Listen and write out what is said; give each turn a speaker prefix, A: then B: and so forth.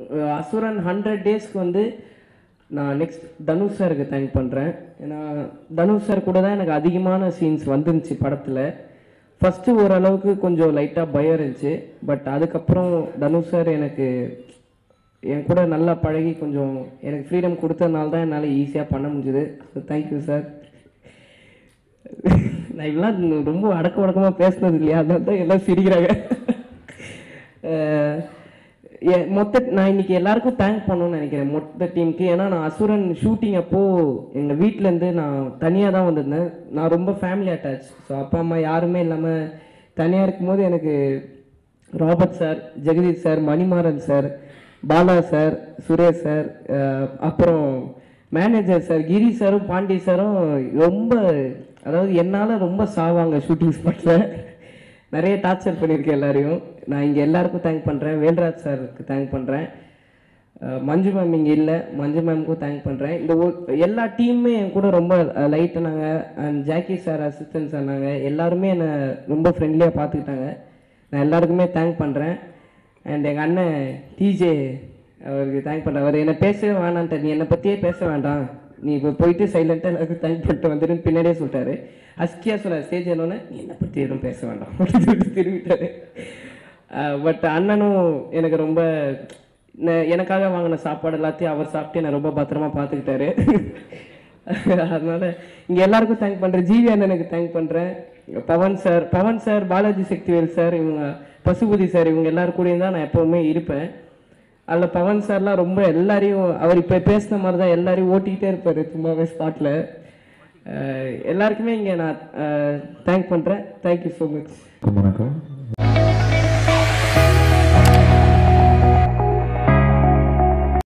A: அசுரன் ஹண்ட்ரட் டேஸ்க்கு வந்து நான் நெக்ஸ்ட் தனுஷ் சாருக்கு தேங்க் பண்ணுறேன் ஏன்னா தனுஷ் சார் கூட தான் எனக்கு அதிகமான சீன்ஸ் வந்துருந்துச்சு படத்தில் ஃபஸ்ட்டு ஓரளவுக்கு கொஞ்சம் லைட்டாக பயம் இருந்துச்சு பட் அதுக்கப்புறம் தனுஷ் சார் எனக்கு என் கூட நல்லா பழகி கொஞ்சம் எனக்கு ஃப்ரீடம் கொடுத்ததுனால தான் என்னால் ஈஸியாக பண்ண முடிஞ்சுது ஸோ தேங்க்யூ சார் நான் இப்படிலாம் ரொம்ப அடக்க உடக்கமாக பேசுனது இல்லையா அதனால தான் எல்லாம் சிரிக்கிறாங்க அஹ் எ- மொத்த நான் இன்னைக்கு எல்லாருக்கும் தேங்க் பண்ணணும்னு நினைக்கிறேன் மொத்த டீமுக்கு ஏன்னா நான் அசுரன் ஷூட்டிங் அப்போ எங்கள் வீட்டிலேருந்து நான் தனியாக தான் வந்திருந்தேன் நான் ரொம்ப ஃபேமிலி அட்டாச் ஸோ அப்பா அம்மா யாருமே இல்லாமல் தனியாக இருக்கும்போது எனக்கு Robert sir Jagadeesh sir Manimaran sir Bala sir Suresh sir அஹ் அப்புறம் மேனேஜர் சார் கிரி சாரும் பாண்டி சாரும் ரொம்ப அதாவது என்னால் ரொம்ப சாவாங்க ஷூட்டிங் ஸ்பாட்டில் நிறைய டார்ச்சர் பண்ணியிருக்கேன் எல்லாரையும் நான் இங்கே எல்லாருக்கும் தேங்க் பண்ணுறேன் வேல்ராஜ் சாருக்கு தேங்க் பண்ணுறேன் மஞ்சு மேம் இங்கே இல்லை மஞ்சு மேம்க்கும் தேங்க் பண்ணுறேன் இந்த ஒ- எல்லா டீமுமே என் கூட ரொம்ப லைட் ஆனாங்க அண்ட் ஜாக்கி சார் அசிஸ்டன்ஸ் ஆனாங்க எல்லாருமே என்னை ரொம்ப ஃப்ரெண்ட்லியாக பார்த்துக்கிட்டாங்க நான் எல்லாருக்குமே தேங்க் பண்ணுறேன் அண்ட் எங்கள் அண்ணன் டிஜே அவருக்கு தேங்க் பண்ணுறேன் அவர் என்னை பேசவே வேணான்ட்டு நீ என்னை பற்றியே பேச வேண்டாம் நீ இப்போ போயிட்டு சைலண்ட்டாக எல்லாருக்கும் தேங்க் பண்ணிட்டு வந்துடுன்னு பின்னாடியே சொல்லிட்டாரு அஸ்கியா சொல்ல ஸ்டேஜ் என்னோடனே நீ என்னை பற்றி எதுவும் பேச வேண்டாம் அப்படின்னு சொல்லிட்டு திரும்பிட்டாரு பட் அண்ணனும் எனக்கு ரொம்ப ந- எனக்காக வாங்கின சாப்பாடு எல்லாத்தையும் அவர் சாப்பிட்டு என்னை ரொம்ப பத்திரமா பார்த்துக்கிட்டாரு அதனால இங்கே எல்லாருக்கும் தேங்க் பண்ணுறேன் ஜிவி அண்ணனுக்கு தேங்க் பண்ணுறேன் Pavan sir Pavan sir Balaji Sakthivel sir இவங்க பசுபதி சார் இவங்க எல்லாரும் கூடயும் தான் நான் எப்போவுமே இருப்பேன் அதில் பவன் சார்லாம் ரொம்ப எல்லாரையும் அவர் இப்போ பேசின மாதிரி தான் எல்லாரையும் ஓட்டிக்கிட்டே இருப்பார் சும்மாவே ஸ்பாட்டில் எல்லாருக்குமே இங்கே நான் தேங்க் பண்ணுறேன் தேங்க்யூ ஸோ மச்
B: வணக்கம்